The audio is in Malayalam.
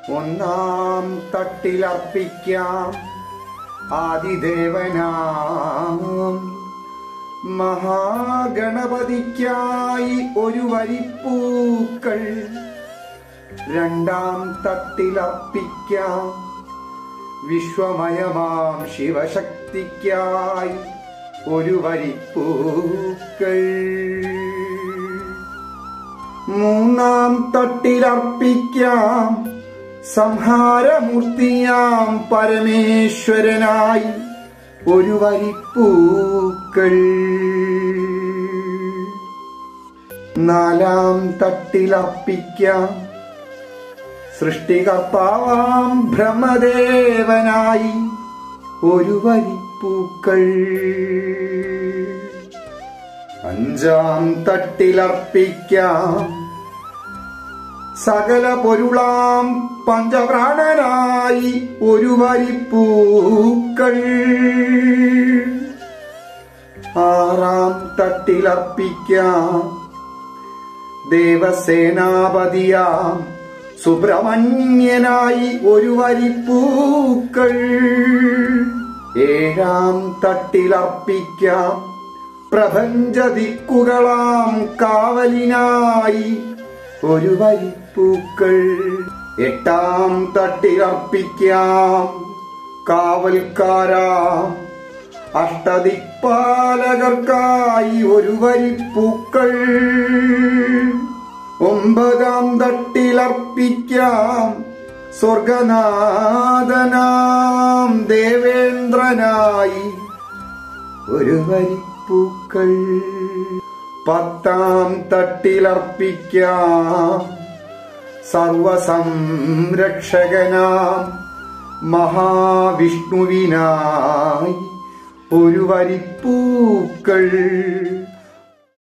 ഒന്നാം തട്ടിലർപ്പിക്കാം ആദിദേവനാം മഹാഗണപതിക്കായി ഒരു വരിപ്പൂക്കൾ രണ്ടാം തട്ടിലർപ്പിക്കാം വിശ്വമയമാം ശിവശക്തിക്കായി ഒരു വരിപ്പൂക്കൾ മൂന്നാം തട്ടിലർപ്പിക്കാം സംഹാരമൂർത്തിയാം പരമേശ്വരനായി ഒരു വരിപ്പൂക്കൾ നാലാം തട്ടിലർപ്പിക്കാം സൃഷ്ടികർത്താവാം ബ്രഹ്മദേവനായി ഒരു വരിപ്പൂക്കൾ അഞ്ചാം തട്ടിലർപ്പിക്കാം സകല പൊരുളാം പഞ്ചപ്രാണനായി ഒരു വരിപ്പൂക്കൾ ആറാം തട്ടിലർപ്പിക്കാം ദേവസേനാപതിയാം സുബ്രഹ്മണ്യനായി ഒരു വരിപ്പൂക്കൾ ഏഴാം തട്ടിലർപ്പിക്കാം പ്രപഞ്ച ദിക്കുകളാം കാവലിനായി ഒരു വരിപ്പൂക്കൾ എട്ടാം തട്ടിലർപ്പിക്കാം കാവൽക്കാരാം അഷ്ടദിക്പാലകർക്കായി ഒരു വരിപ്പൂക്കൾ ഒമ്പതാം തട്ടിലർപ്പിക്കാം സ്വർഗനാഥനാം ദേവേന്ദ്രനായി ഒരു വരിപ്പൂക്കൾ പത്താം തട്ടിലർപ്പിക്കാം സർവസംരക്ഷകനാം മഹാവിഷ്ണുവിനായി ഒരു വരിപ്പൂക്കൾ